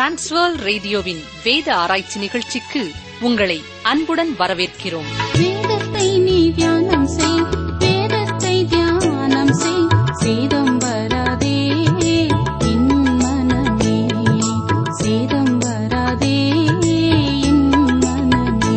transfer ரேடியோவின் வேத ஆராய்ச்சி நிகழ்ச்சிக்கு உங்களை அன்புடன் வரவேற்கிறோம் வேதத்தை நீ தியானம் செய் வேதத்தை தியானம் செய் சேதம் வராதே என் மனமே சேதம் வராதே என் மனமே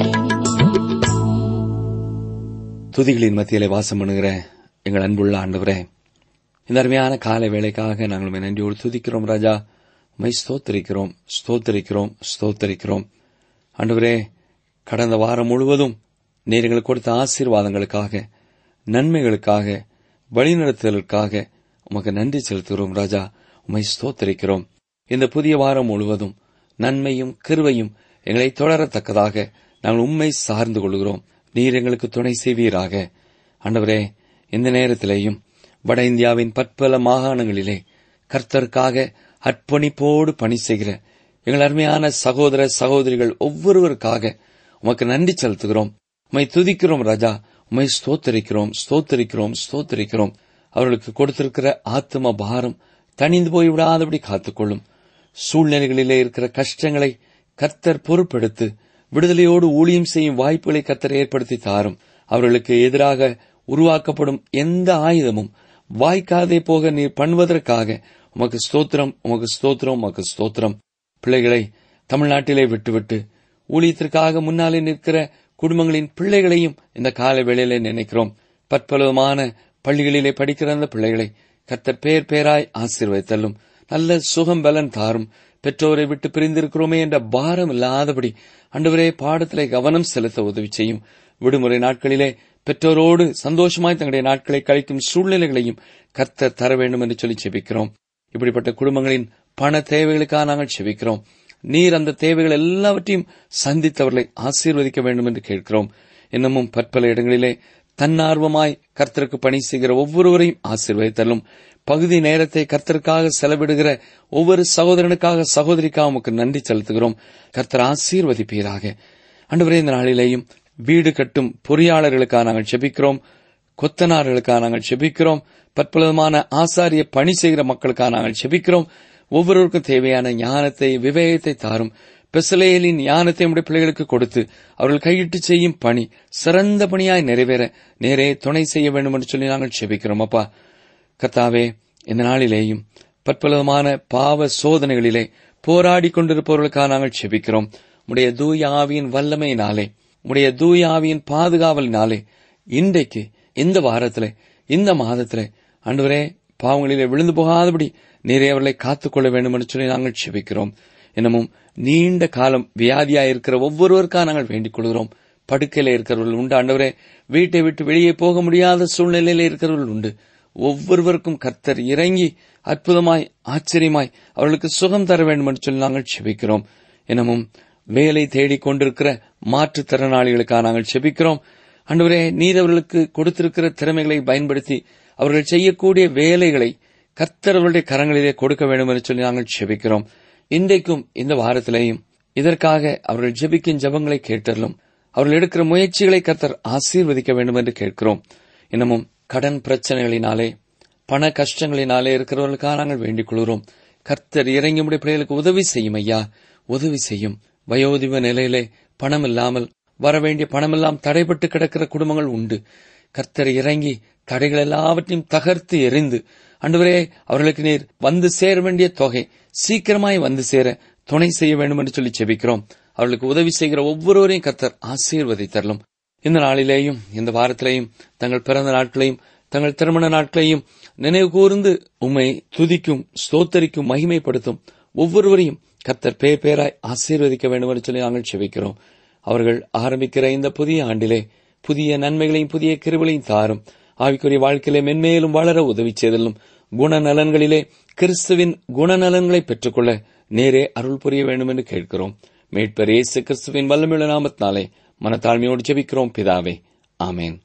துதிகளின் மத்தியிலே வாசம் பண்ணுகிற எங்கள் அன்புள்ள ஆண்டவரே இந்த அருமையான காலை வேலைக்காக நாங்கள் உம்மை நன்றியோடு துதிக்கிறோம் ராஜா உம்மை ஸ்தோத்தரிக்கிறோம் ஸ்தோத்தரிக்கிறோம் ஸ்தோத்தரிக்கிறோம் ஆண்டவரே கடந்த வாரம் முழுவதும் நீர் எங்களுக்கு கொடுத்த ஆசீர்வாதங்களுக்காக நன்மைகளுக்காக வழிநடத்துதலுக்காக உமக்கு நன்றி செலுத்துகிறோம் ராஜா உம்மை ஸ்தோத்தரிக்கிறோம் இந்த புதிய வாரம் முழுவதும் நன்மையும் கிருவையும் எங்களை தொடரத்தக்கதாக நாங்கள் உண்மை சார்ந்து கொள்கிறோம் நீர் எங்களுக்கு துணை செய்வீராக ஆண்டவரே இந்த நேரத்திலேயும் வட இந்தியாவின் பற்பல மாகாணங்களிலே கர்த்தருக்காக அர்ப்பணிப்போடு பணி செய்கிற எங்கள் அருமையான சகோதர சகோதரிகள் ஒவ்வொருவருக்காக உமக்கு நன்றி செலுத்துகிறோம் உம்மை துதிக்கிறோம் ராஜா உம்மை ஸ்தோத்தரிக்கிறோம் ஸ்தோத்தரிக்கிறோம் ஸ்தோத்தரிக்கிறோம் அவர்களுக்கு கொடுத்திருக்கிற ஆத்ம பாரம் தணிந்து போய் விடாதபடி காத்துக்கொள்ளும் சூழ்நிலைகளிலே இருக்கிற கஷ்டங்களை கர்த்தர் பொறுப்பெடுத்து விடுதலையோடு ஊழியம் செய்யும் வாய்ப்புகளை கர்த்தர் ஏற்படுத்தி தாரும் அவர்களுக்கு எதிராக உருவாக்கப்படும் எந்த ஆயுதமும் வாய்க்காதே போக நீர் பண்ணுவதற்காக உமக்கு ஸ்தோத்திரம் உமக்கு ஸ்தோத்திரம் உமக்கு ஸ்தோத்திரம் பிள்ளைகளை தமிழ்நாட்டிலே விட்டுவிட்டு ஊழியத்திற்காக முன்னாலே நிற்கிற குடும்பங்களின் பிள்ளைகளையும் இந்த கால வேளையிலே நினைக்கிறோம் பற்பலவிதமான பள்ளிகளிலே படிக்கிற அந்த பிள்ளைகளை கர்த்தர் பேர் பேராய் ஆசீர்வதித்தல்லும் நல்ல சுகம் பலன் தாரும் பெற்றோரை விட்டு பிரிந்திருக்கிறோமே என்ற பாரம் இல்லாதபடி அன்றுவரே பாடத்திலே கவனம் செலுத்த உதவி செய்யும் விடுமுறை நாட்களிலே பெற்றோரோடு சந்தோஷமாய் தங்களுடைய நாட்களை கழிக்கும் சூழ்நிலைகளையும் கர்த்தர் தர வேண்டும் என்று சொல்லி செபிக்கிறோம் இப்படிப்பட்ட குடும்பங்களின் பண தேவைகளுக்காக நாங்கள் செபிக்கிறோம் நீர் அந்த தேவைகள் எல்லாவற்றையும் சந்தித்தவர்களை ஆசீர்வதிக்க வேண்டும் என்று கேட்கிறோம் இன்னமும் பற்பல இடங்களிலே தன்னார்வமாய் கர்த்தருக்கு பணி செய்கிற ஒவ்வொருவரையும் ஆசீர்வதித்தலும் பகுதி நேரத்தை கர்த்தருக்காக செலவிடுகிற ஒவ்வொரு சகோதரனுக்காக சகோதரிக்காக உமக்கு நன்றி செலுத்துகிறோம் கர்த்தர் ஆசீர்வதிப்பீராக அன்றுவரே இந்த நாளிலேயும் வீடு கட்டும் பொறியாளர்களுக்காக நாங்கள் செபிக்கிறோம் கொத்தனார்களுக்காக நாங்கள் செபிக்கிறோம் பற்பலவிதமான ஆசாரிய பணி செய்கிற மக்களுக்காக நாங்கள் செபிக்கிறோம் ஒவ்வொருவருக்கும் தேவையான ஞானத்தை விவேகத்தை தாரும் பெசலேலின் ஞானத்தை உடைய பிள்ளைகளுக்கு கொடுத்து அவர்கள் கையிட்டு செய்யும் பணி சிறந்த பணியாய் நிறைவேற நேரே துணை செய்ய வேண்டும் என்று சொல்லி நாங்கள் செபிக்கிறோம் அப்பா கர்த்தாவே இந்த நாளிலேயும் பற்பலவிதமான பாவ சோதனைகளிலே போராடி கொண்டிருப்பவர்களுக்காக நாங்கள் செபிக்கிறோம் உடைய தூய ஆவியின் வல்லமையினாலே உடைய தூய ஆவியின் பாதுகாவலினாலே இன்றைக்கு இந்த வாரத்திலே இந்த மாதத்திலே அன்றுவரே பாவங்களிலே விழுந்து போகாதபடி நீரே அவர்களை காத்துக்கொள்ள வேண்டும் என்று சொல்லி நாங்கள் செபிக்கிறோம் இன்னமும் நீண்ட காலம் வியாதியாயிருக்கிற ஒவ்வொருவருக்காக நாங்கள் வேண்டிக் கொள்கிறோம் படுக்கையில இருக்கிறவர்கள் உண்டு ஆண்டவரே வீட்டை விட்டு வெளியே போக முடியாத சூழ்நிலையில இருக்கிறவர்கள் உண்டு ஒவ்வொருவருக்கும் கர்த்தர் இறங்கி அற்புதமாய் ஆச்சரியமாய் அவர்களுக்கு சுகம் தர வேண்டும் என்று சொல்லி நாங்கள் செபிக்கிறோம் இன்னமும் வேலை தேடிக் கொண்டிருக்கிற மாற்றுத்திறனாளிகளுக்காக நாங்கள் செபிக்கிறோம் அன்றுவரே நீர் அவர்களுக்கு கொடுத்திருக்கிற திறமைகளை பயன்படுத்தி அவர்கள் செய்யக்கூடிய வேலைகளை கர்த்தர் அவருடைய கரங்களிலே கொடுக்க வேண்டும் என்று சொல்லி நாங்கள் செபிக்கிறோம் இன்றைக்கும் இந்த வாரத்திலேயும் இதற்காக அவர்கள் ஜெபிக்கும் ஜெபங்களை கேட்டலும் அவர்கள் எடுக்கிற முயற்சிகளை கர்த்தர் ஆசீர்வதிக்க வேண்டும் என்று கேட்கிறோம் இன்னமும் கடன் பிரச்சனைகளினாலே பண கஷ்டங்களினாலே இருக்கிறவர்களுக்காக நாங்கள் வேண்டிக் கொள்கிறோம் கர்த்தர் இறங்கி முடிய பிள்ளைகளுக்கு உதவி செய்யும் ஐயா உதவி செய்யும் வயோதிப நிலையிலே பணம் இல்லாமல் வரவேண்டிய பணமெல்லாம் தடைபட்டு கிடக்கிற குடும்பங்கள் உண்டு கர்த்தர் இறங்கி தடைகள் எல்லாவற்றையும் தகர்த்து எறிந்து அன்றுவரே அவர்களுக்கு நீர் வந்து சேர வேண்டிய தொகை சீக்கிரமாய் வந்து சேர துணை செய்ய வேண்டும் என்று சொல்லி செபிக்கிறோம் அவர்களுக்கு உதவி செய்கிற ஒவ்வொருவரையும் கர்த்தர் ஆசீர்வதித்தரலும் இந்த நாளிலேயும் இந்த வாரத்திலேயும் தங்கள் பிறந்த நாட்களையும் தங்கள் திருமண நாட்களையும் நினைவு கூர்ந்து உம்மை துதிக்கும் ஸ்தோத்தரிக்கும் மகிமைப்படுத்தும் ஒவ்வொருவரையும் கர்த்தர் பேர் பேராய் ஆசீர்வதிக்க வேண்டும் என்று சொல்லி நாங்கள் செபிக்கிறோம் அவர்கள் ஆரம்பிக்கிற இந்த புதிய ஆண்டிலே புதிய நன்மைகளையும் புதிய கிருவிலையும் தாரும் ஆவிக்குரிய வாழ்க்கையிலே மென்மேலும் வளர உதவி செய்தலும் குணநலன்களிலே கிறிஸ்துவின் குணநலன்களை பெற்றுக்கொள்ள நேரே அருள் புரிய வேண்டும் என்று கேட்கிறோம் மீட்பர் இயேசு கிறிஸ்துவின் வல்லமிழ நாமத்தினாலே மனத்தாழ்மையோடு ஜெபிக்கிறோம் பிதாவே ஆமேன்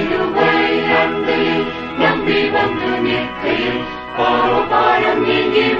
சிலுவை அன்றையில் நம்பி வந்து நிற்கையில் பாரோ பாரம் நீங்கி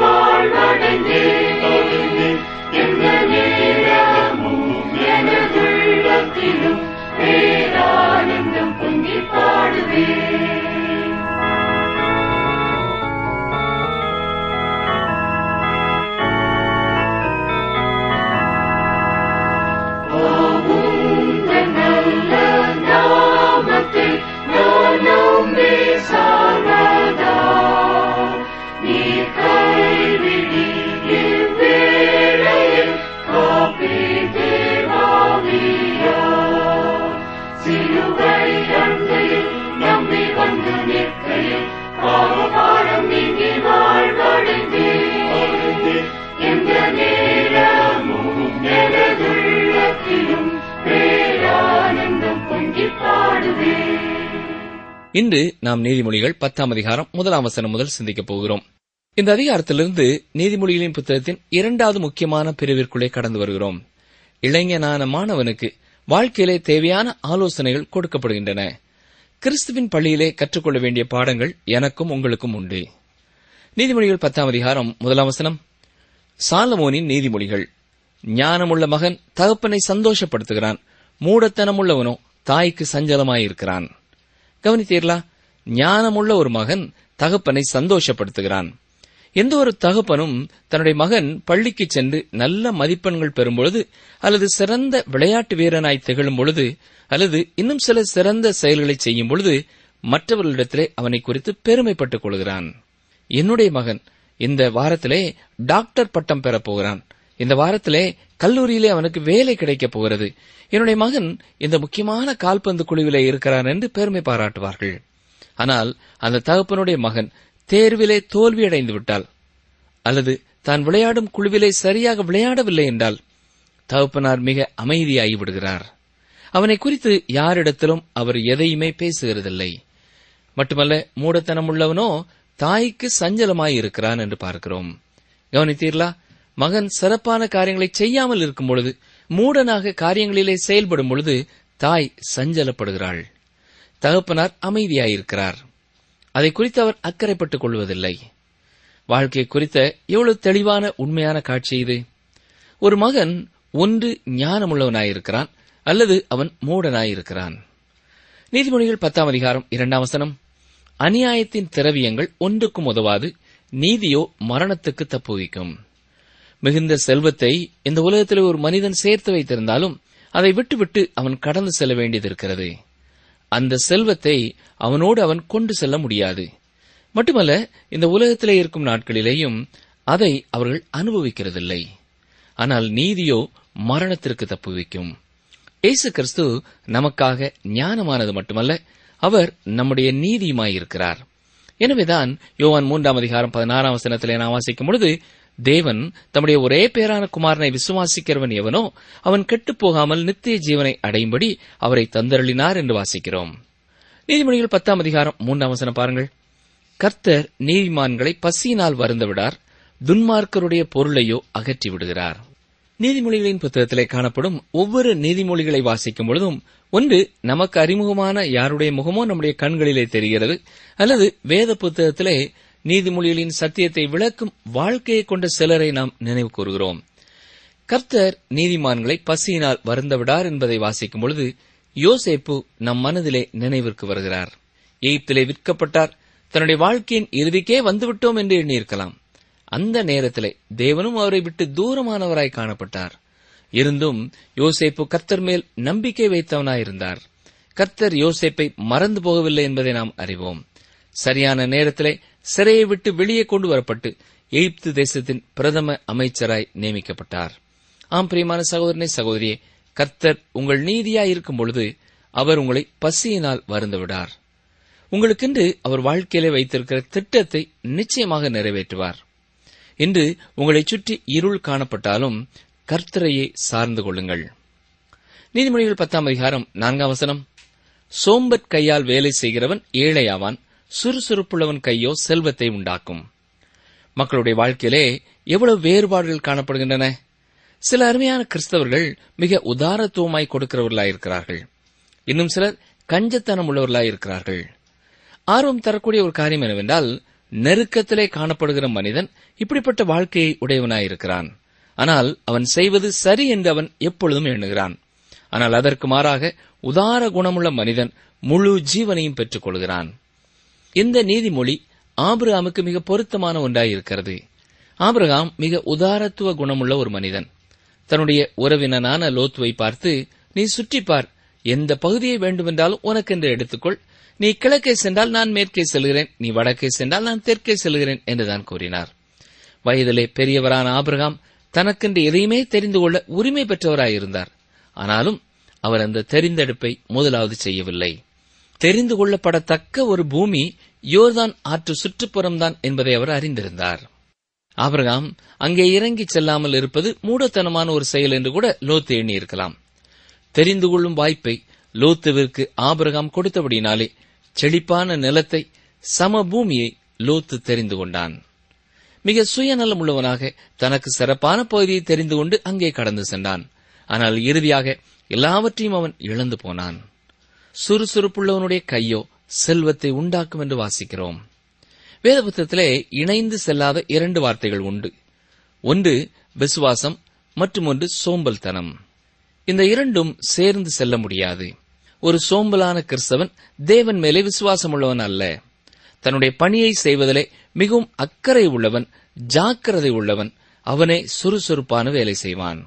இன்று நாம் நீதிமொழிகள் பத்தாம் அதிகாரம் முதலாம் வசனம் முதல் சிந்திக்கப் போகிறோம் இந்த அதிகாரத்திலிருந்து நீதிமொழிகளின் புத்தகத்தின் இரண்டாவது முக்கியமான பிரிவிற்குள்ளே கடந்து வருகிறோம் இளைஞனான மாணவனுக்கு வாழ்க்கையிலே தேவையான ஆலோசனைகள் கொடுக்கப்படுகின்றன கிறிஸ்துவின் பள்ளியிலே கற்றுக்கொள்ள வேண்டிய பாடங்கள் எனக்கும் உங்களுக்கும் உண்டு நீதிமொழிகள் பத்தாம் அதிகாரம் முதலாம் வசனம் சாலமோனின் நீதிமொழிகள் ஞானமுள்ள மகன் தகப்பனை சந்தோஷப்படுத்துகிறான் மூடத்தனமுள்ளவனோ தாய்க்கு சஞ்சலமாயிருக்கிறான் கவனித்தீர்களா ஞானமுள்ள ஒரு மகன் தகப்பனை சந்தோஷப்படுத்துகிறான் எந்த ஒரு தகப்பனும் தன்னுடைய மகன் பள்ளிக்கு சென்று நல்ல மதிப்பெண்கள் பெறும்பொழுது அல்லது சிறந்த விளையாட்டு வீரனாய் திகழும் பொழுது அல்லது இன்னும் சில சிறந்த செயல்களை செய்யும் பொழுது மற்றவர்களிடத்திலே அவனை குறித்து பெருமைப்பட்டுக் கொள்கிறான் என்னுடைய மகன் இந்த வாரத்திலே டாக்டர் பட்டம் பெறப் போகிறான் இந்த வாரத்திலே கல்லூரியிலே அவனுக்கு வேலை கிடைக்கப் போகிறது என்னுடைய மகன் இந்த முக்கியமான கால்பந்து குழுவிலே இருக்கிறான் என்று பெருமை பாராட்டுவார்கள் ஆனால் அந்த தகப்பனுடைய மகன் தேர்விலே தோல்வியடைந்து விட்டால் அல்லது தான் விளையாடும் குழுவிலே சரியாக விளையாடவில்லை என்றால் தகப்பனார் மிக அமைதியாகி விடுகிறார் அவனை குறித்து யாரிடத்திலும் அவர் எதையுமே பேசுகிறதில்லை மட்டுமல்ல மூடத்தனம் உள்ளவனோ தாய்க்கு சஞ்சலமாய் இருக்கிறான் என்று பார்க்கிறோம் கவனித்தீர்களா மகன் சிறப்பான காரியங்களை செய்யாமல் இருக்கும் பொழுது மூடனாக காரியங்களிலே செயல்படும் பொழுது தாய் சஞ்சலப்படுகிறாள் தகப்பனார் அமைதியாயிருக்கிறார் அதை குறித்து அவர் அக்கறைப்பட்டுக் கொள்வதில்லை வாழ்க்கை குறித்த எவ்வளவு தெளிவான உண்மையான காட்சி இது ஒரு மகன் ஒன்று ஞானமுள்ளவனாயிருக்கிறான் அல்லது அவன் மூடனாயிருக்கிறான் நீதிமொழிகள் பத்தாம் அதிகாரம் இரண்டாம் வசனம் அநியாயத்தின் திரவியங்கள் ஒன்றுக்கும் உதவாது நீதியோ மரணத்துக்கு தப்புவிக்கும் மிகுந்த செல்வத்தை இந்த உலகத்திலே ஒரு மனிதன் சேர்த்து வைத்திருந்தாலும் அதை விட்டுவிட்டு அவன் கடந்து செல்ல வேண்டியது இருக்கிறது அந்த செல்வத்தை அவனோடு அவன் கொண்டு செல்ல முடியாது மட்டுமல்ல இந்த உலகத்திலே இருக்கும் நாட்களிலேயும் அதை அவர்கள் அனுபவிக்கிறதில்லை ஆனால் நீதியோ மரணத்திற்கு தப்புவிக்கும் இயேசு கிறிஸ்து நமக்காக ஞானமானது மட்டுமல்ல அவர் நம்முடைய நீதியுமாயிருக்கிறார் எனவேதான் யோவான் மூன்றாம் அதிகாரம் பதினாறாம் வசனத்திலே நாம் வாசிக்கும் பொழுது தேவன் தம்முடைய ஒரே பேரான குமாரனை விசுவாசிக்கிறவன் எவனோ அவன் கெட்டுப் போகாமல் நித்திய ஜீவனை அடையும்படி அவரை தந்தருளினார் என்று வாசிக்கிறோம் நீதிமொழிகள் பத்தாம் அதிகாரம் மூன்றாம் வசனம் பாருங்கள் கர்த்தர் நீதிமான்களை பசியினால் வருந்தவிடார் துன்மார்க்கருடைய பொருளையோ அகற்றி விடுகிறார் நீதிமொழிகளின் புத்தகத்திலே காணப்படும் ஒவ்வொரு நீதிமொழிகளை வாசிக்கும் பொழுதும் ஒன்று நமக்கு அறிமுகமான யாருடைய முகமோ நம்முடைய கண்களிலே தெரிகிறது அல்லது வேத புத்தகத்திலே நீதிமொழிகளின் சத்தியத்தை விளக்கும் வாழ்க்கையை கொண்ட சிலரை நாம் நினைவு கூறுகிறோம் கர்த்தர் நீதிமான்களை பசியினால் வருந்தவிடார் என்பதை வாசிக்கும் பொழுது யோசேப்பு நம் மனதிலே நினைவிற்கு வருகிறார் எகிப்திலே விற்கப்பட்டார் தன்னுடைய வாழ்க்கையின் இறுதிக்கே வந்துவிட்டோம் என்று எண்ணியிருக்கலாம் அந்த நேரத்திலே தேவனும் அவரை விட்டு தூரமானவராய் காணப்பட்டார் இருந்தும் யோசேப்பு கர்த்தர் மேல் நம்பிக்கை வைத்தவனாயிருந்தார் கர்த்தர் யோசேப்பை மறந்து போகவில்லை என்பதை நாம் அறிவோம் சரியான நேரத்திலே சிறையை விட்டு வெளியே கொண்டு வரப்பட்டு எகிப்து தேசத்தின் பிரதம அமைச்சராய் நியமிக்கப்பட்டார் ஆம் பிரியமான சகோதரனை சகோதரியே கர்த்தர் உங்கள் நீதியாய் இருக்கும் பொழுது அவர் உங்களை பசியினால் வருந்துவிடார் உங்களுக்கென்று அவர் வாழ்க்கையிலே வைத்திருக்கிற திட்டத்தை நிச்சயமாக நிறைவேற்றுவார் இன்று உங்களைச் சுற்றி இருள் காணப்பட்டாலும் கர்த்தரையே சார்ந்து கொள்ளுங்கள் நீதிமொழிகள் பத்தாம் அதிகாரம் நான்காம் வசனம் சோம்பற் கையால் வேலை செய்கிறவன் ஏழையாவான் சுறுசுறுப்புள்ளவன் கையோ செல்வத்தை உண்டாக்கும் மக்களுடைய வாழ்க்கையிலே எவ்வளவு வேறுபாடுகள் காணப்படுகின்றன சில அருமையான கிறிஸ்தவர்கள் மிக உதாரத்துவமாய் கொடுக்கிறவர்களாயிருக்கிறார்கள் இன்னும் சிலர் கஞ்சத்தனம் உள்ளவர்களாயிருக்கிறார்கள் ஆர்வம் தரக்கூடிய ஒரு காரியம் என்னவென்றால் நெருக்கத்திலே காணப்படுகிற மனிதன் இப்படிப்பட்ட வாழ்க்கையை உடையவனாயிருக்கிறான் ஆனால் அவன் செய்வது சரி என்று அவன் எப்பொழுதும் எண்ணுகிறான் ஆனால் அதற்கு மாறாக உதார குணமுள்ள மனிதன் முழு ஜீவனையும் பெற்றுக் கொள்கிறான் இந்த நீதிமொழி ஆபிரகாமுக்கு மிக பொருத்தமான ஒன்றாயிருக்கிறது ஆபிரகாம் மிக உதாரத்துவ குணமுள்ள ஒரு மனிதன் தன்னுடைய உறவினனான லோத்துவை பார்த்து நீ சுற்றிப்பார் எந்த பகுதியை வேண்டுமென்றாலும் உனக்கென்று எடுத்துக்கொள் நீ கிழக்கே சென்றால் நான் மேற்கே செல்கிறேன் நீ வடக்கே சென்றால் நான் தெற்கே செல்கிறேன் என்றுதான் கூறினார் வயதிலே பெரியவரான ஆபிரகாம் தனக்கென்று எதையுமே தெரிந்து கொள்ள உரிமை பெற்றவராயிருந்தார் ஆனாலும் அவர் அந்த தெரிந்தெடுப்பை முதலாவது செய்யவில்லை தெரிந்து கொள்ளப்படத்தக்க ஒரு பூமி யோர்தான் ஆற்று சுற்றுப்புறம்தான் என்பதை அவர் அறிந்திருந்தார் ஆபிரகாம் அங்கே இறங்கிச் செல்லாமல் இருப்பது மூடத்தனமான ஒரு செயல் என்று கூட லோத்து எண்ணியிருக்கலாம் தெரிந்து கொள்ளும் வாய்ப்பை லோத்துவிற்கு ஆபிரகாம் கொடுத்தபடினாலே செழிப்பான நிலத்தை சமபூமியை லோத்து தெரிந்து கொண்டான் மிக சுயநலம் உள்ளவனாக தனக்கு சிறப்பான பகுதியை தெரிந்து கொண்டு அங்கே கடந்து சென்றான் ஆனால் இறுதியாக எல்லாவற்றையும் அவன் இழந்து போனான் சுறுசுறுப்புள்ளவனுடைய கையோ செல்வத்தை உண்டாக்கும் என்று வாசிக்கிறோம் வேத புத்தகத்திலே இணைந்து செல்லாத இரண்டு வார்த்தைகள் உண்டு ஒன்று விசுவாசம் மற்றும் ஒன்று சோம்பல்தனம் இந்த இரண்டும் சேர்ந்து செல்ல முடியாது ஒரு சோம்பலான கிறிஸ்தவன் தேவன் மேலே விசுவாசம் உள்ளவன் அல்ல தன்னுடைய பணியை செய்வதிலே மிகவும் அக்கறை உள்ளவன் ஜாக்கிரதை உள்ளவன் அவனே சுறுசுறுப்பான வேலை செய்வான்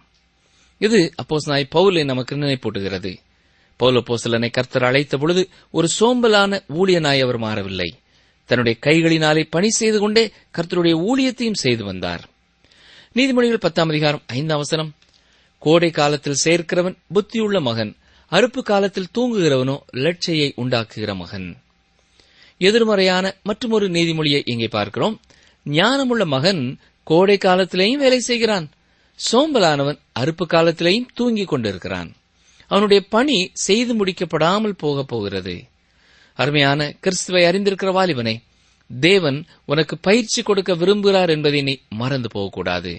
இது அப்போஸ் நாய் பவுலை நமக்கு நினைப்பூட்டுகிறது பவுல போசலனை கர்த்தர் அழைத்த பொழுது ஒரு சோம்பலான ஊழியனாய் அவர் மாறவில்லை தன்னுடைய கைகளினாலே பணி செய்து கொண்டே கர்த்தருடைய ஊழியத்தையும் செய்து வந்தார் நீதிமொழிகள் பத்தாம் அதிகாரம் ஐந்தாம் வசனம் கோடை காலத்தில் சேர்க்கிறவன் புத்தியுள்ள மகன் அறுப்பு காலத்தில் தூங்குகிறவனோ லட்சையை உண்டாக்குகிற மகன் எதிர்மறையான மற்றொரு நீதிமொழியை இங்கே பார்க்கிறோம் ஞானமுள்ள மகன் கோடை காலத்திலேயும் வேலை செய்கிறான் சோம்பலானவன் அறுப்பு காலத்திலேயும் தூங்கிக் கொண்டிருக்கிறான் அவனுடைய பணி செய்து முடிக்கப்படாமல் போகப் போகிறது அருமையான கிறிஸ்துவை அறிந்திருக்கிற வாலிபனே தேவன் உனக்கு பயிற்சி கொடுக்க விரும்புகிறார் என்பதை நீ மறந்து போகக்கூடாது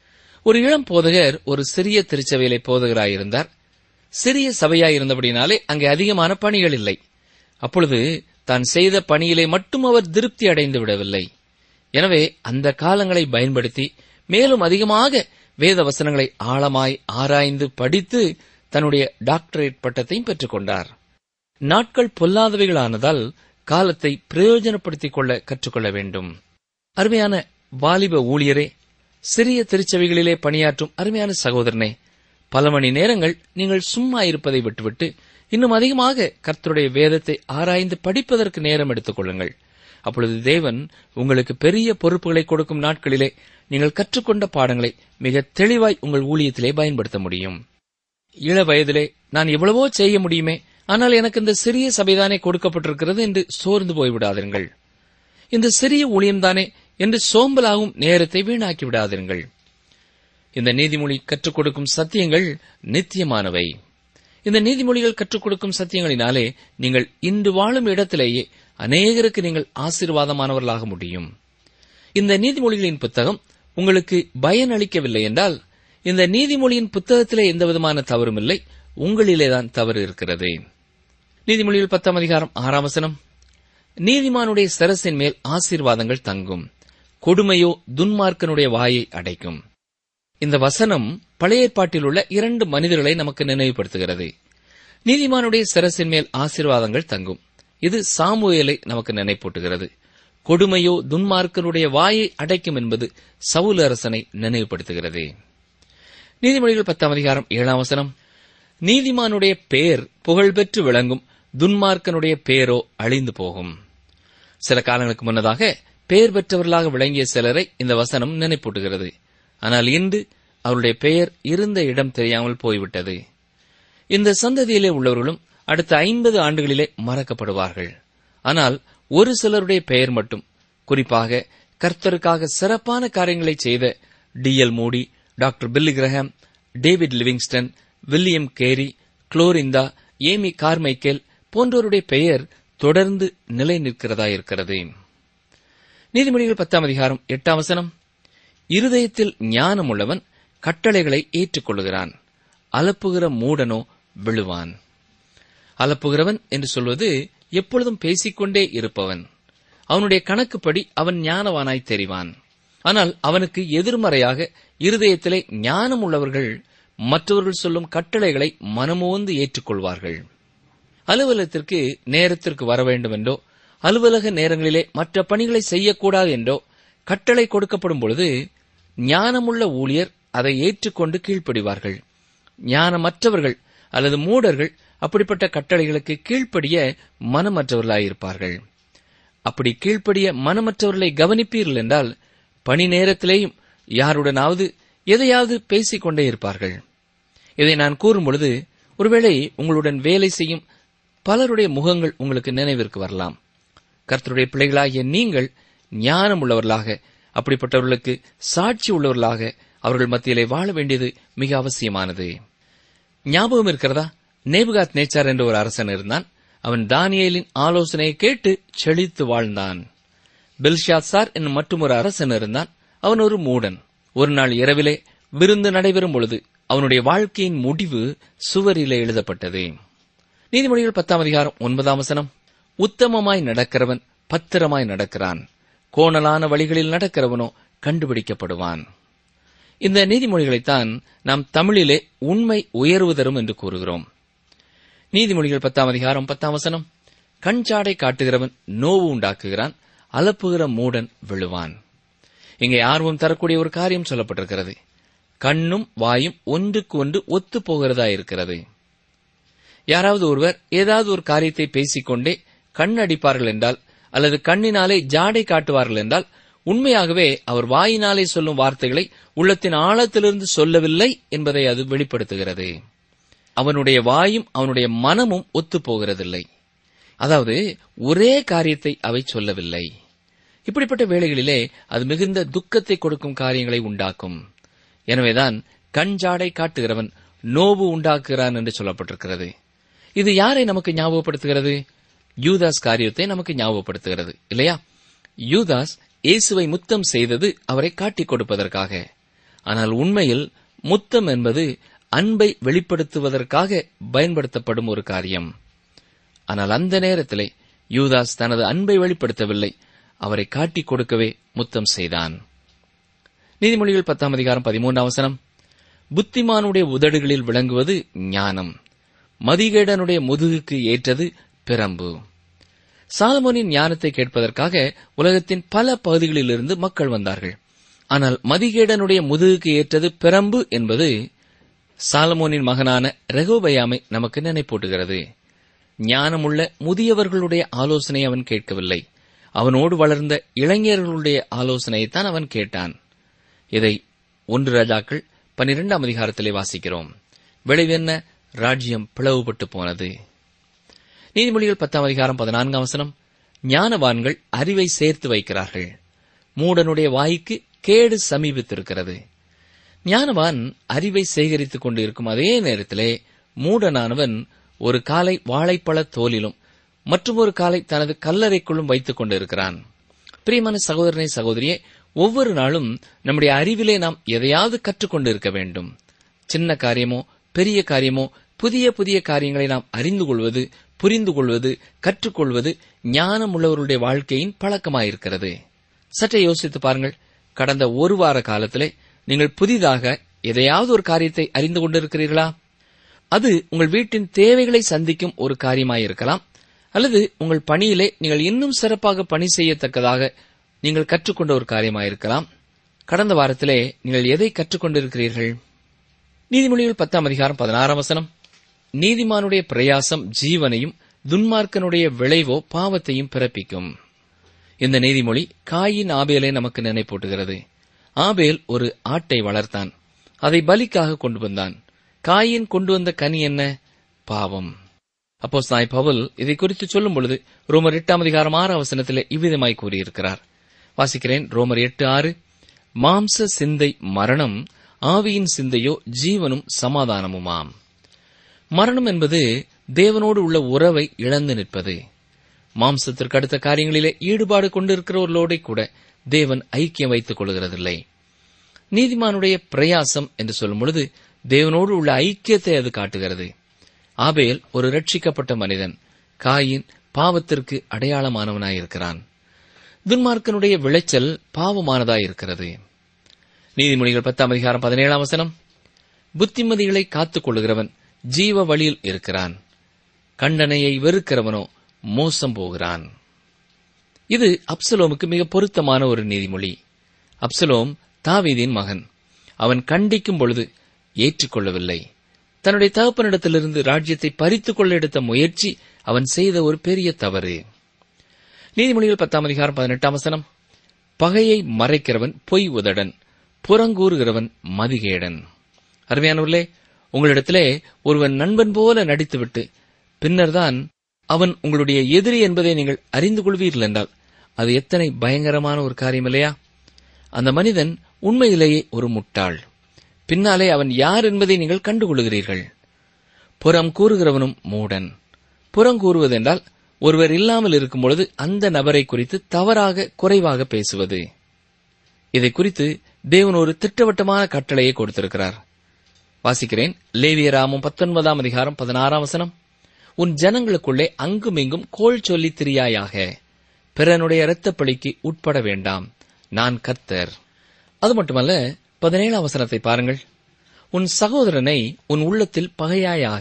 ஒரு இளம் போதகர் ஒரு சிறிய திருச்சபையிலே போதகராயிருந்தார் சிறிய சபையாயிருந்தபடினாலே அங்கே அதிகமான பணிகள் இல்லை அப்பொழுது தான் செய்த பணியிலே மட்டும் அவர் திருப்தி அடைந்து விடவில்லை எனவே அந்த காலங்களை பயன்படுத்தி மேலும் அதிகமாக வேத வசனங்களை ஆழமாய் ஆராய்ந்து படித்து தன்னுடைய டாக்டரேட் பட்டத்தையும் பெற்றுக்கொண்டார் நாட்கள் பொல்லாதவைகளானதால் காலத்தை பிரயோஜனப்படுத்திக் கொள்ள கற்றுக்கொள்ள வேண்டும் அருமையான வாலிப ஊழியரே சிறிய திருச்சபைகளிலே பணியாற்றும் அருமையான சகோதரனே பல மணி நேரங்கள் நீங்கள் சும்மா இருப்பதை விட்டுவிட்டு இன்னும் அதிகமாக கர்த்தருடைய வேதத்தை ஆராய்ந்து படிப்பதற்கு நேரம் எடுத்துக் கொள்ளுங்கள் அப்பொழுது தேவன் உங்களுக்கு பெரிய பொறுப்புகளை கொடுக்கும் நாட்களிலே நீங்கள் கற்றுக்கொண்ட பாடங்களை மிக தெளிவாய் உங்கள் ஊழியத்திலே பயன்படுத்த முடியும் இள வயதிலே நான் எவ்வளவோ செய்ய முடியுமே ஆனால் எனக்கு இந்த சிறிய சபைதானே கொடுக்கப்பட்டிருக்கிறது என்று சோர்ந்து போய்விடாதீர்கள் இந்த சிறிய ஊழியம்தானே என்று சோம்பலாகும் நேரத்தை வீணாக்கி விடாதீர்கள் இந்த நீதிமொழி கற்றுக் கொடுக்கும் சத்தியங்கள் நித்தியமானவை இந்த நீதிமொழிகள் கற்றுக் கொடுக்கும் சத்தியங்களினாலே நீங்கள் இன்று வாழும் இடத்திலேயே அநேகருக்கு நீங்கள் ஆசீர்வாதமானவர்களாக முடியும் இந்த நீதிமொழிகளின் புத்தகம் உங்களுக்கு பயன் அளிக்கவில்லை என்றால் இந்த நீதிமொழியின் புத்தகத்திலே எந்த விதமான தவறும் இல்லை உங்களிலேதான் தவறு இருக்கிறது நீதிமொழிகள் பத்தாம் அதிகாரம் ஆறாம் வசனம் நீதிமானுடைய சரசின் மேல் ஆசீர்வாதங்கள் தங்கும் கொடுமையோ துன்மார்க்கனுடைய வாயை அடைக்கும் இந்த வசனம் பழைய ஏற்பாட்டில் உள்ள இரண்டு மனிதர்களை நமக்கு நினைவுபடுத்துகிறது நீதிமானுடைய சிரசின் மேல் ஆசீர்வாதங்கள் தங்கும் இது சாமுவேலை நமக்கு நினைப்பூட்டுகிறது கொடுமையோ துன்மார்க்கனுடைய வாயை அடைக்கும் என்பது சவுல் அரசனை நினைவுபடுத்துகிறது நீதிமொழிகள் பத்தாம் அதிகாரம் ஏழாம் வசனம் நீதிமானுடைய பேர் புகழ்பெற்று விளங்கும் துன்மார்க்கனுடைய பேரோ அழிந்து போகும் சில காலங்களுக்கு முன்னதாக பெயர் பெற்றவர்களாக விளங்கிய சிலரை இந்த வசனம் நினைப்பூட்டுகிறது ஆனால் இன்று அவருடைய பெயர் இருந்த இடம் தெரியாமல் போய்விட்டது இந்த சந்ததியிலே உள்ளவர்களும் அடுத்த ஐம்பது ஆண்டுகளிலே மறக்கப்படுவார்கள் ஆனால் ஒரு சிலருடைய பெயர் மட்டும் குறிப்பாக கர்த்தருக்காக சிறப்பான காரியங்களை செய்த D L Moody doctor Billy Graham David Livingstone William Carey Clorinda Amy Carmichael போன்றோருடைய பெயர் தொடர்ந்து நிலை நிற்கிறதா இருக்கிறது நீதிமொழிகள் பத்தாம் அதிகாரம் எட்டாம் வசனம் இருதயத்தில் ஞானம் உள்ளவன் கட்டளைகளை ஏற்றுக்கொள்கிறான் அலப்புகிற மூடனோ விழுவான் அலப்புகிறவன் என்று சொல்வது எப்பொழுதும் பேசிக்கொண்டே இருப்பவன் அவனுடைய கணக்குப்படி அவன் ஞானவானாய் தெரிவான் ஆனால் அவனுக்கு எதிர்மறையாக இருதயத்திலே ஞானம் உள்ளவர்கள் மற்றவர்கள் சொல்லும் கட்டளைகளை மனமோந்து ஏற்றுக்கொள்வார்கள் அலுவலகத்திற்கு நேரத்திற்கு வர வேண்டும் என்றோ அலுவலக நேரங்களிலே மற்ற பணிகளை செய்யக்கூடாது என்றோ கட்டளை கொடுக்கப்படும் பொழுது ஞானமுள்ள ஊழியர் அதை ஏற்றுக்கொண்டு கீழ்ப்படிவார்கள் ஞானமற்றவர்கள் அல்லது மூடர்கள் அப்படிப்பட்ட கட்டளைகளுக்கு கீழ்ப்படிய மனமற்றவர்களாயிருப்பார்கள் அப்படி கீழ்ப்படிய மனமற்றவர்களை கவனிப்பீர்கள் என்றால் பணி நேரத்திலேயும் யாருடனாவது எதையாவது பேசிக் கொண்டே இருப்பார்கள் இதை நான் கூறும் பொழுது ஒருவேளை உங்களுடன் வேலை செய்யும் பலருடைய முகங்கள் உங்களுக்கு நினைவிற்கு வரலாம் கர்த்தருடைய பிள்ளைகளாகிய நீங்கள் ஞானம் உள்ளவர்களாக அப்படிப்பட்டவர்களுக்கு சாட்சி உள்ளவர்களாக அவர்கள் மத்தியிலே வாழ வேண்டியது மிக அவசியமானது ஞாபகம் இருக்கிறதா நேபுகாத் நேச்சார் என்ற ஒரு அரசன் இருந்தான் அவன் தானியேலின் ஆலோசனையை கேட்டு செழித்து வாழ்ந்தான் பெல்ஷாத்சார் என்னும் மற்றொரு அரசன் இருந்தான் அவன் ஒரு மூடன் ஒரு நாள் இரவிலே விருந்து நடைபெறும் பொழுது அவனுடைய வாழ்க்கையின் முடிவு சுவரிலே எழுதப்பட்டது நீதிமொழிகள் பத்தாம் அதிகாரம் ஒன்பதாம் வசனம் உத்தமமாய் நடக்கிறவன் பத்திரமாய் நடக்கிறான் கோணலான வழிகளில் நடக்கிறவனோ கண்டுபிடிக்கப்படுவான் இந்த நீதிமொழிகளைத்தான் நாம் தமிழிலே உண்மை உயர்வு தரும் என்று கூறுகிறோம் நீதிமொழிகள் பத்தாம் அதிகாரம் பத்தாம் வசனம் கஞ்சாடை காட்டுகிறவன் நோவு உண்டாக்குகிறான் அலப்புகிற மூடன் விழுவான் இங்கே ஆர்வம் தரக்கூடிய ஒரு காரியம் சொல்லப்பட்டிருக்கிறது கண்ணும் வாயும் ஒன்றுக்கு ஒன்று ஒத்து போகிறதா இருக்கிறது யாராவது ஒருவர் ஏதாவது ஒரு காரியத்தை பேசிக்கொண்டே கண் அடிப்பார்கள் என்றால் அல்லது கண்ணினாலே ஜாடை காட்டுவார்கள் என்றால் உண்மையாகவே அவர் வாயினாலே சொல்லும் வார்த்தைகளை உள்ளத்தின் ஆழத்திலிருந்து சொல்லவில்லை என்பதை அது வெளிப்படுத்துகிறது அவனுடைய வாயும் அவனுடைய மனமும் ஒத்துப் போகிறதில்லை அதாவது ஒரே காரியத்தை அவை சொல்லவில்லை இப்படிப்பட்ட வேளைகளிலே அது மிகுந்த துக்கத்தை கொடுக்கும் காரியங்களை உண்டாக்கும் எனவேதான் கண் ஜாடை காட்டுகிறவன் நோவு உண்டாக்குகிறான் என்று சொல்லப்பட்டிருக்கிறது இது யாரை நமக்கு ஞாபகப்படுத்துகிறது யூதாஸ் காரியத்தை நமக்கு ஞாபகப்படுத்துகிறது இல்லையா யூதாஸ் இயேசுவை முத்தம் செய்தது அவரை காட்டிக் கொடுப்பதற்காக ஆனால் உண்மையில் முத்தம் என்பது அன்பை வெளிப்படுத்துவதற்காக பயன்படுத்தப்படும் ஒரு காரியம் ஆனால் அந்த நேரத்திலே யூதாஸ் தனது அன்பை வெளிப்படுத்தவில்லை அவரை காட்டிக் கொடுக்கவே முத்தம் செய்தான் நீதிமொழிகள் பத்தாம் அதிகாரம் பதிமூன்றாம் வசனம் புத்திமானுடைய உதடுகளில் விளங்குவது ஞானம் மதிகேடனுடைய முதுகுக்கு ஏற்றது பிரம்பு சாலமோனின் ஞானத்தை கேட்பதற்காக உலகத்தின் பல பகுதிகளிலிருந்து மக்கள் வந்தார்கள் ஆனால் மதிகேடனுடைய முதுகுக்கு ஏற்றது பிரம்பு என்பது சாலமோனின் மகனான ரெகோபயாமை நமக்கு நினைப்பூட்டுகிறது ஞானமுள்ள முதியவர்களுடைய ஆலோசனை அவன் கேட்கவில்லை அவனோடு வளர்ந்த இளைஞர்களுடைய ஆலோசனையைத்தான் அவன் கேட்டான் இதை ஒன்று ராஜாக்கள் பனிரெண்டாம் அதிகாரத்திலே வாசிக்கிறோம் விளைவென்ன ராஜ்யம் பிளவுபட்டு போனது நீதிமொழிகள் பத்தாம் அதிகாரம் பதினான்காம் வசனம் ஞானவான்கள் அறிவை சேர்த்து வைக்கிறார்கள் மூடனுடைய வாய்க்கு கேடு சமீபித்திருக்கிறது ஞானவான் அறிவை சேகரித்துக் கொண்டு இருக்கும் அதே நேரத்திலே மூடனானவன் ஒரு காலை வாழைப்பழ தோலிலும் மற்றும் ஒரு காலை தனது கல்லறைக்குள்ளும் வைத்துக் கொண்டிருக்கிறான் பிரியமான சகோதரனை சகோதரியே ஒவ்வொரு நாளும் நம்முடைய அறிவிலே நாம் எதையாவது கற்றுக்கொண்டு இருக்க வேண்டும் சின்ன காரியமோ பெரிய காரியமோ புதிய புதிய காரியங்களை நாம் அறிந்து கொள்வது புரிந்து கொள்வது கற்றுக்கொள்வது ஞானம் உள்ளவருடைய வாழ்க்கையின் பழக்கமாயிருக்கிறது சற்றே யோசித்து பாருங்கள் கடந்த ஒரு வார காலத்திலே நீங்கள் புதிதாக எதையாவது ஒரு காரியத்தை அறிந்து கொண்டிருக்கிறீர்களா அது உங்கள் வீட்டின் தேவைகளை சந்திக்கும் ஒரு காரியமாயிருக்கலாம் அல்லது உங்கள் பணியிலே நீங்கள் இன்னும் சிறப்பாக பணி செய்யத்தக்கதாக நீங்கள் கற்றுக்கொண்ட ஒரு காரியமாயிருக்கலாம் கடந்த வாரத்திலே நீங்கள் எதை கற்றுக்கொண்டிருக்கிறீர்கள் நீதிமொழிகள் பத்தாம் அதிகாரம் பதினாறாம் வசனம் நீதிமானுடைய பிரயாசம் ஜீவனையும் துன்மார்க்கனுடைய விளைவோ பாவத்தையும் பிறப்பிக்கும் இந்த நீதிமொழி காயின் ஆபேலை நமக்கு நினைப்பூட்டுகிறது ஆபேல் ஒரு ஆட்டை வளர்த்தான் அதை பலிக்காக கொண்டு வந்தான் காயின் கொண்டு வந்த கனி என்ன பாவம் அப்போ சாய் பவுல் இதை குறித்து சொல்லும் பொழுது ரோமர் எட்டாம் அதிகாரம் ஆறு அவசனத்திலே இவ்விதமாய் கூறியிருக்கிறார் வாசிக்கிறேன் ரோமர் எட்டு ஆறு மாம்ச சிந்தை மரணம் ஆவியின் சிந்தையோ ஜீவனும் சமாதானமுமாம் மரணம் என்பது தேவனோடு உள்ள உறவை இழந்து நிற்பது மாம்சத்திற்கு அடுத்த காரியங்களிலே ஈடுபாடு கொண்டிருக்கிறவர்களோட கூட தேவன் ஐக்கியம் வைத்துக் கொள்கிறதில்லை நீதிமானுடைய பிரயாசம் என்று சொல்லும் பொழுது தேவனோடு உள்ள ஐக்கியத்தை அது காட்டுகிறது ஆபேல் ஒரு ரட்சிக்கப்பட்ட மனிதன் காயின் பாவத்திற்கு அடையாளமானவனாயிருக்கிறான் துன்மார்க்கனுடைய விளைச்சல் பாவமானதாயிருக்கிறது நீதிமொழிகள் பத்தாம் அதிகாரம் பதினேழாம் வசனம் புத்திமதிகளை காத்துக் கொள்ளுகிறவன் ஜீவ வழியில் இருக்கிறான் கண்டனையை வெறுக்கிறவனோ மோசம் போகிறான் இது அப்சலோமுக்கு மிக பொருத்தமான ஒரு நீதிமொழி அப்சலோம் தாவீதின் மகன் அவன் கண்டிக்கும் பொழுது ஏற்றுக்கொள்ளவில்லை தன்னுடைய தகப்பனிடத்திலிருந்து ராஜ்யத்தை பறித்துக் கொள்ள எடுத்த முயற்சி அவன் செய்த ஒரு பெரிய தவறு நீதிமொழிகள் பத்தாம் அதிகாரம் பதினெட்டாம் வசனம் பகையை மறைக்கிறவன் பொய் உதடன் புறங்கூறுகிறவன் மதிகேடன் அருமையானவர்களே உங்களிடத்திலே ஒருவன் நண்பன் போல நடித்துவிட்டு பின்னர்தான் அவன் உங்களுடைய எதிரி என்பதை நீங்கள் அறிந்து கொள்வீர்கள் என்றால் அது எத்தனை பயங்கரமான ஒரு காரியம் இல்லையா அந்த மனிதன் உண்மையிலேயே ஒரு முட்டாள் பின்னாலே அவன் யார் என்பதை நீங்கள் கண்டுகொள்கிறீர்கள் புறம் கூறுகிறவனும் மூடன் புறங்கூறுவதென்றால் ஒருவர் இல்லாமல் இருக்கும் பொழுது அந்த நபரை குறித்து தவறாக குறைவாக பேசுவது இதை குறித்து தேவன் ஒரு திட்டவட்டமான கட்டளையை கொடுத்திருக்கிறார் வாசிக்கிறேன் லேவியராமும் பத்தொன்பதாம் அதிகாரம் பதினாறாம் வசனம் உன் ஜனங்களுக்குள்ளே அங்குமிங்கும் கோள் சொல்லித் திரியாயாக பிறனுடைய இரத்தப் பழிக்கு உட்பட வேண்டாம் நான் கர்த்தர் அது மட்டுமல்ல பதினேழாம் வசனத்தை பாருங்கள் உன் சகோதரனை உன் உள்ளத்தில் பகையாயாக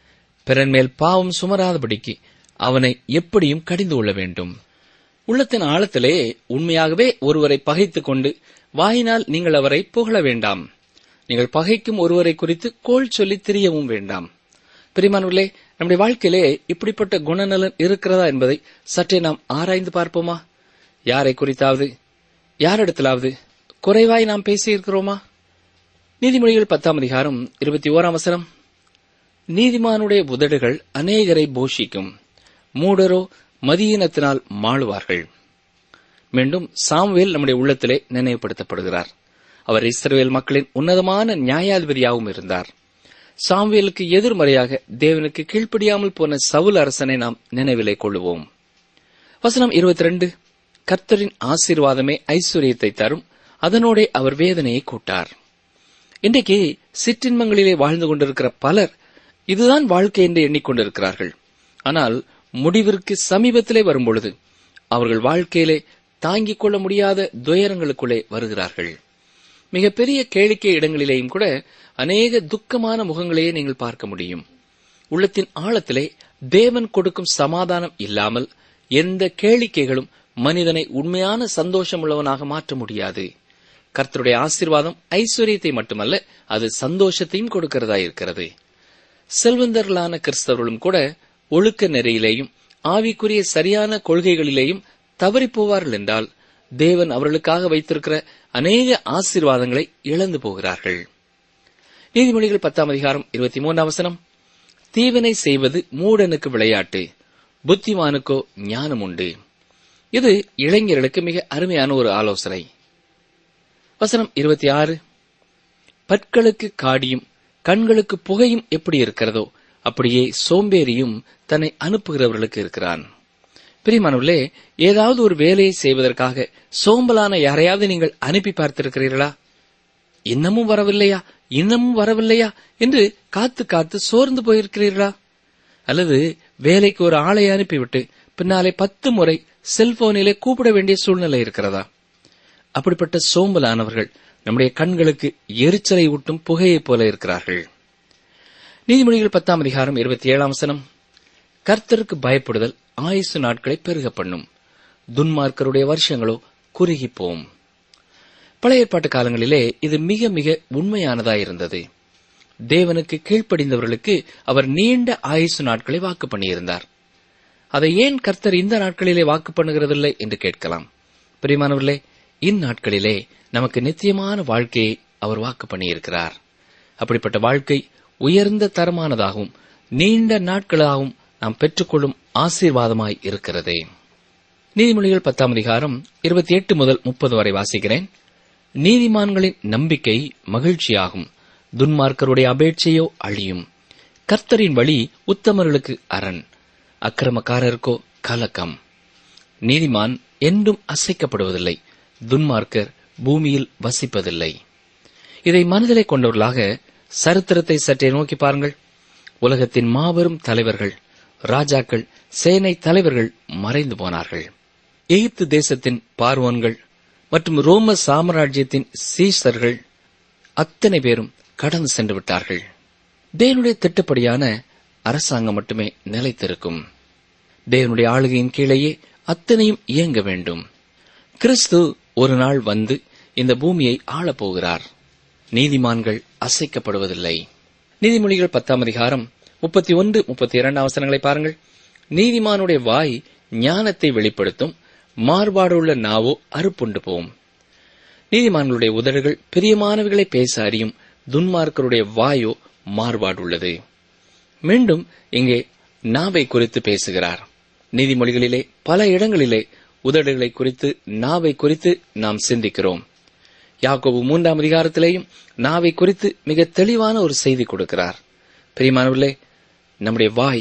பிறன் மேல் பாவம் சுமராதபடிக்கு அவனை எப்படியும் கடிந்து கொள்ள வேண்டும் உள்ளத்தின் ஆழத்திலே உண்மையாகவே ஒருவரை பகைத்துக் கொண்டு வாயினால் நீங்கள் அவரை புகழ வேண்டாம் நீங்கள் பகைக்கும் ஒருவரை குறித்து கோள் சொல்லி திரியவும் வேண்டாம் பிரிமானவர்களே நம்முடைய வாழ்க்கையிலே இப்படிப்பட்ட குணநலன் இருக்கிறதா என்பதை சற்றே நாம் ஆராய்ந்து பார்ப்போமா யாரை குறித்தாவது யாரிடத்திலாவது குறைவாய் நாம் பேசியிருக்கிறோமா நீதிமொழிகள் பத்தாம் அதிகாரம் இருபத்தி ஓராம் வசனம் நீதிமானுடைய உதடுகள் அநேகரை போஷிக்கும் மூடரோ மதியினத்தினால் மாளுவார்கள் மீண்டும் சாம்வேல் நம்முடைய உள்ளத்திலே நினைவுபடுத்தப்படுகிறார் அவர் இஸ்ரவேல் மக்களின் உன்னதமான நியாயாதிபதியாகவும் இருந்தார் சாம்வேலுக்கு எதிர்மறையாக தேவனுக்கு கீழ்ப்படியாமல் போன சவுல் அரசனை நாம் நினைவிலே கொள்ளுவோம் வசனம் இருபத்தி ரெண்டு கர்த்தரின் ஆசீர்வாதமே ஐஸ்வர்யத்தை தரும் அதனோடே அவர் வேதனையை கூட்டார் இன்றைக்கு சிற்றின்பங்களிலே வாழ்ந்து கொண்டிருக்கிற பலர் இதுதான் வாழ்க்கை என்று எண்ணிக்கொண்டிருக்கிறார்கள் ஆனால் முடிவிற்கு சமீபத்திலே வரும்பொழுது அவர்கள் வாழ்க்கையிலே தாங்கிக் கொள்ள முடியாத துயரங்களுக்குள்ளே வருகிறார்கள் மிகப்பெரிய கேளிக்கை இடங்களிலேயும் கூட அநேக துக்கமான முகங்களையே நீங்கள் பார்க்க முடியும் உள்ளத்தின் ஆழத்திலே தேவன் கொடுக்கும் சமாதானம் இல்லாமல் எந்த கேளிக்கைகளும் மனிதனை உண்மையான சந்தோஷம் உள்ளவனாக மாற்ற முடியாது கர்த்தருடைய ஆசீர்வாதம் ஐஸ்வர்யத்தை மட்டுமல்ல அது சந்தோஷத்தையும் கொடுக்கிறதா இருக்கிறது செல்வந்தர்களான கிறிஸ்தவர்களும் கூட ஒழுக்க நெறியிலேயும் ஆவிக்குரிய சரியான கொள்கைகளிலேயும் தவறிப் போவார்கள் என்றால் தேவன் அவர்களுக்காக வைத்திருக்கிற அநேக ஆசீர்வாதங்களை இழந்து போகிறார்கள் நீதிமொழிகள் பத்தாம் அதிகாரம் இருபத்தி மூன்றாம் வசனம் தீவினை செய்வது மூடனுக்கு விளையாட்டு புத்திமானுக்கோ ஞானம் உண்டு இது இளைஞர்களுக்கு மிக அருமையான ஒரு ஆலோசனை வசனம் இருபத்தி ஆறு பற்களுக்கு காடியும் கண்களுக்கு புகையும் எப்படி இருக்கிறதோ அப்படியே சோம்பேறியும் தன்னை அனுப்புகிறவர்களுக்கு இருக்கிறான் பிரியமானவர்களே ஏதாவது ஒரு வேலையை செய்வதற்காக சோம்பலான யாரையாவது நீங்கள் அனுப்பி பார்த்திருக்கிறீர்களா இன்னமும் வரவில்லையா இன்னமும் வரவில்லையா என்று காத்து காத்து சோர்ந்து போயிருக்கிறீர்களா அல்லது வேலைக்கு ஒரு ஆளை அனுப்பிவிட்டு பின்னாலே பத்து முறை செல்போனிலே கூப்பிட வேண்டிய சூழ்நிலை இருக்கிறதா அப்படிப்பட்ட சோம்பலானவர்கள் நம்முடைய கண்களுக்கு எரிச்சலை ஊட்டும் புகையைப் போல இருக்கிறார்கள் நீதிமொழிகள் பத்தாம் அதிகாரம் இருபத்தி ஏழாம் வசனம் கர்த்தருக்கு பயப்படுதல் ஆயுசு நாட்களை பெருக பண்ணும் துன்மார்க்கருடைய வருஷங்களோ குறுகிப்போம் பழைய ஏற்பாட்டு காலங்களிலே இது மிக மிக உண்மையானதாயிருந்தது தேவனுக்கு கீழ்ப்படிந்தவர்களுக்கு அவர் நீண்ட ஆயுசு நாட்களை வாக்கு பண்ணியிருந்தார் அதை ஏன் கர்த்தர் இந்த நாட்களிலே வாக்கு பண்ணுகிறதில்லை என்று கேட்கலாம் பிரியமானவர்களே இந்நாட்களிலே நமக்கு நித்தியமான வாழ்க்கையை அவர் வாக்கு பண்ணியிருக்கிறார் அப்படிப்பட்ட வாழ்க்கை உயர்ந்த தரமானதாகவும் நீண்ட நாட்களாகவும் நாம் பெற்றுக்கொள்ளும் ஆசீர்வாதமாய் இருக்கிறது நீதிமொழிகள் பத்தாம் அதிகாரம் இருபத்தி எட்டு முதல் முப்பது வரை வாசிக்கிறேன் நீதிமான்களின் நம்பிக்கை மகிழ்ச்சியாகும் துன்மார்க்கருடைய அபேட்சையோ அழியும் கர்த்தரின் வழி உத்தமர்களுக்கு அரண் அக்கிரமக்காரருக்கோ கலக்கம் நீதிமான் என்றும் அசைக்கப்படுவதில்லை துன்மார்க்கர் பூமியில் வசிப்பதில்லை இதை மனதிலே கொண்டவர்களாக சரித்திரத்தை சற்றே நோக்கி பாருங்கள் உலகத்தின் மாபெரும் தலைவர்கள் ராஜாக்கள் சேனை தலைவர்கள் மறைந்து போனார்கள் எகிப்து தேசத்தின் பார்வோன்கள் மற்றும் ரோம சாம்ராஜ்யத்தின் சீசர்கள் அத்தனை பேரும் கடந்து சென்று விட்டார்கள் தேவனுடைய திட்டப்படியான அரசாங்கம் மட்டுமே நிலைத்திருக்கும் தேவனுடைய ஆளுகையின் கீழேயே அத்தனையும் இயங்க வேண்டும் கிறிஸ்து ஒரு நாள் வந்து இந்த பூமியை ஆளப்போகிறார் நீதிமான்கள் அசைக்கப்படுவதில்லை நீதிமொழிகள் பத்தாம் அதிகாரம் முப்பத்தி ஒன்று முப்பத்தி இரண்டாம் அவசரங்களை பாருங்கள் நீதிமானுடைய வாய் ஞானத்தை வெளிப்படுத்தும் மாறுபாடுள்ள நாவோ அறுப்புண்டு போம் நீதிமான்களுடைய உதடுகள் பிரியமானவைகளை பேச அறியும் துன்மார்க்கருடைய வாயோ மாறுபாடுள்ளது மீண்டும் இங்கே நாவை குறித்து பேசுகிறார் நீதிமொழிகளிலே பல இடங்களிலே உதடுகளை குறித்து நாவை குறித்து நாம் சிந்திக்கிறோம் யாக்கோபு மூன்றாம் அதிகாரத்திலேயும் நாவை குறித்து மிக தெளிவான ஒரு செய்தி கொடுக்கிறார் பிரியமானவர்களே நம்முடைய வாய்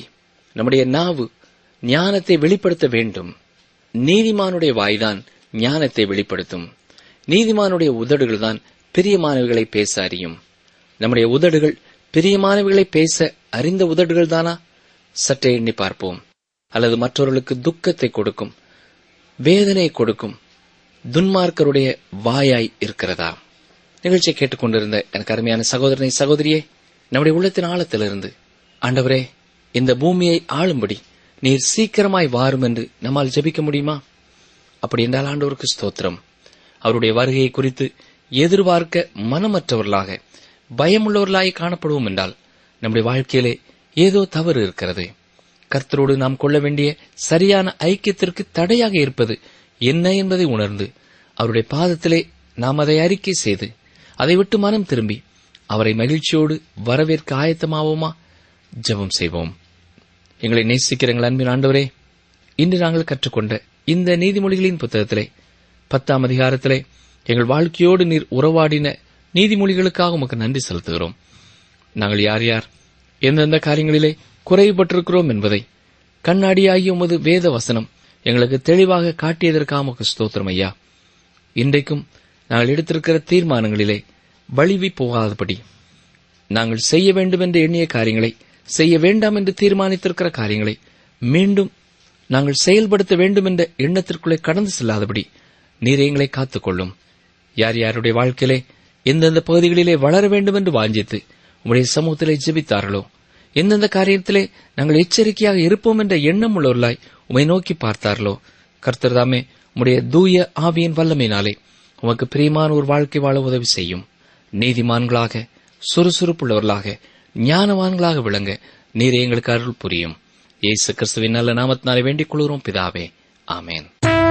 நம்முடைய நாவு ஞானத்தை வெளிப்படுத்த வேண்டும் நீதிமானுடைய வாய்தான் ஞானத்தை வெளிப்படுத்தும் நீதிமானுடைய உதடுகள் தான் பிரியமானவைகளை பேச அறியும் நம்முடைய உதடுகள் பிரியமானவைகளை பேச அறிந்த உதடுகள் தானா சற்றே எண்ணி பார்ப்போம் அல்லது மற்றவர்களுக்கு துக்கத்தை கொடுக்கும் வேதனையை கொடுக்கும் துன்மார்க்கருடைய வாயாய் இருக்கிறதா நிகழ்ச்சியை கேட்டுக்கொண்டிருந்த எனக்கு அருமையான சகோதரனை சகோதரியே நம்முடைய உள்ளத்தின் ஆழத்திலிருந்து ஆண்டவரே இந்த பூமியை ஆளும்படி நீர் சீக்கிரமாய் வாரும் என்று நம்மால் ஜெபிக்க முடியுமா அப்படி என்றால் ஆண்டவருக்கு ஸ்தோத்திரம் அவருடைய வருகையை குறித்து எதிர்பார்க்க மனமற்றவர்களாக பயமுள்ளவர்களாய் காணப்படுவோம் என்றால் நம்முடைய வாழ்க்கையிலே ஏதோ தவறு இருக்கிறது கர்த்தரோடு நாம் கொள்ள வேண்டிய சரியான ஐக்கியத்திற்கு தடையாக இருப்பது என்ன என்பதை உணர்ந்து அவருடைய பாதத்திலே நாம் அதை அறிக்கை செய்து அதை விட்டு மனம் திரும்பி அவரை மகிழ்ச்சியோடு வரவேற்க ஆயத்தமாவோமா ஜெபம் செய்வோம் எங்களை நேசிக்கிற எங்கள் அன்பின் ஆண்டவரே இன்று நாங்கள் கற்றுக்கொண்ட இந்த நீதிமொழிகளின் புத்தகத்திலே பத்தாம் அதிகாரத்திலே எங்கள் வாழ்க்கையோடு நீர் உறவாடின நீதிமொழிகளுக்காக உமக்கு நன்றி செலுத்துகிறோம் நாங்கள் யார் யார் எந்தெந்த காரியங்களிலே குறைபட்டிருக்கிறோம் என்பதை கண்ணாடியாகிய உமது வேத வசனம் எங்களுக்கு தெளிவாக காட்டியதற்காக உமக்கு ஸ்தோத்திரம் ஐயா இன்றைக்கும் நாங்கள் எடுத்திருக்கிற தீர்மானங்களிலே வழிவி போகாதபடி நாங்கள் செய்ய வேண்டும் என்று எண்ணிய காரியங்களை செய்ய வேண்டாம் என்று தீர்மானித்திருக்கிற காரியங்களை மீண்டும் நாங்கள் செயல்படுத்த வேண்டும் என்ற எண்ணத்திற்குள்ளே கடந்து செல்லாதபடி நீர் எங்களை காத்துக்கொள்ளும் யார் யாருடைய வாழ்க்கையிலே எந்தெந்த பகுதிகளிலே வளர வேண்டும் என்று வாஞ்சித்து உம்முடைய சமூகத்திலே ஜெபித்தார்களோ எந்தெந்த காரியத்திலே நாங்கள் எச்சரிக்கையாக இருப்போம் என்ற எண்ணம் உள்ளவர்களாய் உமை நோக்கி பார்த்தார்களோ கர்த்தர் தாமே உம்முடைய தூய ஆவியின் வல்லமையினாலே உமக்கு பிரியமான ஒரு வாழ்க்கை வாழ உதவி செய்யும் நீதிமான்களாக சுறுசுறுப்புள்ளவர்களாக ஞானவான்களாக விளங்க நீர் எங்களுக்கு அருள் புரியும் இயேசு கிறிஸ்துவின் நல்ல நாமத்தினாலே வேண்டிக் கொள்கிறோம் பிதாவே ஆமேன்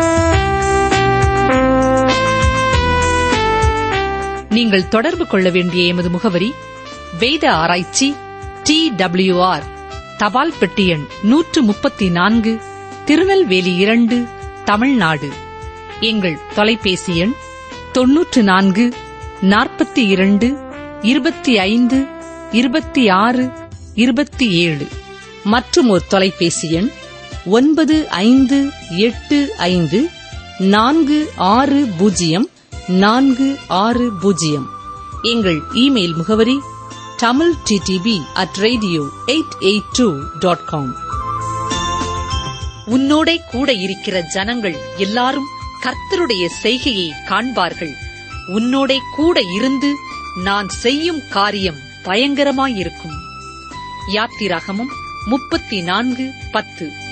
நீங்கள் தொடர்பு கொள்ள வேண்டிய எமது முகவரி வேத ஆராய்ச்சி டி ஆர் தபால் பெட்டி எண் நூற்று முப்பத்தி நான்கு திருநெல்வேலி இரண்டு தமிழ்நாடு எங்கள் தொலைபேசி எண் தொன்னூற்று நான்கு நாற்பத்தி இரண்டு இருபத்தி ஐந்து இருபத்தி ஆறு இருபத்தி ஏழு மற்றும் ஒரு தொலைபேசி எண் ஒன்பது ஐந்து எட்டு ஐந்து நான்கு ஆறு பூஜ்ஜியம் நான்கு ஆறு பூஜ்ஜியம் எங்கள் இமெயில் முகவரி Tamil DTP at radio eight eight two dot com உன்னோடே கூட இருக்கிற ஜனங்கள் எல்லாரும் கர்த்தருடைய செய்கையை காண்பார்கள் உன்னோடே கூட இருந்து நான் செய்யும் காரியம் பயங்கரமாயிருக்கும் யாத்திராகமும் முப்பத்தி நான்கு பத்து